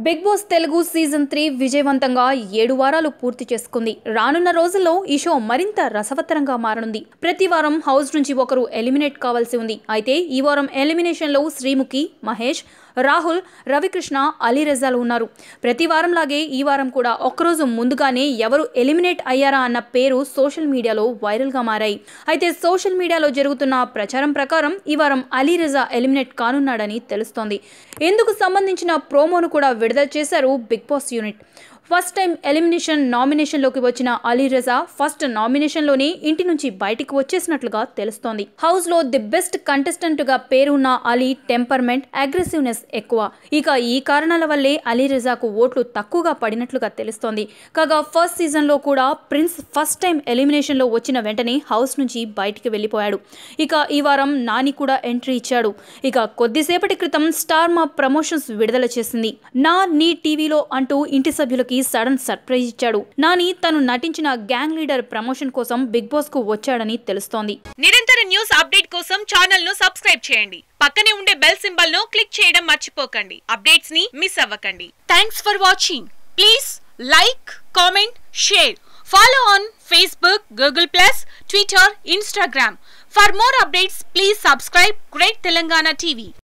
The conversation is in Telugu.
big Boss Telugu season three విజయవంతంగా ఏడు వారాలు పూర్తి చేసుకుంది రానున్న రోజుల్లో ఈ షో మరింత రసవత్తరంగా మారనుంది ప్రతి వారం హౌస్ నుంచి ఒకరు ఎలిమినేట్ కావాల్సి ఉంది అయితే ఈ వారం ఎలిమినేషన్లో శ్రీముఖి మహేష్ రాహుల్ రవికృష్ణ అలీ రెజాలు ఉన్నారు ప్రతి వారంలాగే ఈ వారం కూడా ఒక్కరోజు ముందుగానే ఎవరు ఎలిమినేట్ అయ్యారా అన్న పేరు సోషల్ మీడియాలో వైరల్గా మారాయి అయితే సోషల్ మీడియాలో జరుగుతున్న ప్రచారం ప్రకారం ఈ వారం అలీ రెజా ఎలిమినేట్ కానున్నాడని తెలుస్తోంది ఇందుకు సంబంధించిన ప్రోమోను కూడా విడుదల చేశారు Bigg Boss unit first time elimination నామినేషన్లోకి వచ్చిన అలీ రజా ఫస్ట్ నామినేషన్లోనే ఇంటి నుంచి బయటికి వచ్చేసినట్లుగా తెలుస్తోంది హౌస్లో ది బెస్ట్ కంటెస్టెంట్గా పేరున్న అలీ టెంపర్మెంట్ అగ్రెసివ్నెస్ ఎక్కువ ఇక ఈ కారణాల వల్లే అలీ రజాకు ఓట్లు తక్కువగా పడినట్లుగా తెలుస్తోంది కాగా ఫస్ట్ సీజన్లో కూడా ప్రిన్స్ ఫస్ట్ టైం ఎలిమినేషన్లో వచ్చిన వెంటనే హౌస్ నుంచి బయటికి వెళ్ళిపోయాడు ఇక ఈ వారం నాని కూడా ఎంట్రీ ఇచ్చాడు ఇక కొద్దిసేపటి క్రితం స్టార్ మా ప్రమోషన్స్ విడుదల చేసింది నా నీ టీవీలో అంటూ ఇంటి సభ్యులకి సడన్ సర్ప్రైజ్ ఇచ్చాడు నాని తను నటించిన గ్యాంగ్ లీడర్ ప్రమోషన్ కోసం బిగ్ బాస్ కు వచ్చాడని తెలుస్తోంది నిరంతర న్యూస్ అప్డేట్ కోసం ఛానల్ ను సబ్స్క్రైబ్ చేయండి పక్కనే ఉండే బెల్ సింబల్ ను క్లిక్ చేయడం మర్చిపోకండి అప్డేట్స్ ని మిస్ అవ్వకండి thanks for watching please like comment share follow on Facebook Google plus Twitter Instagram for more updates please subscribe great Telangana TV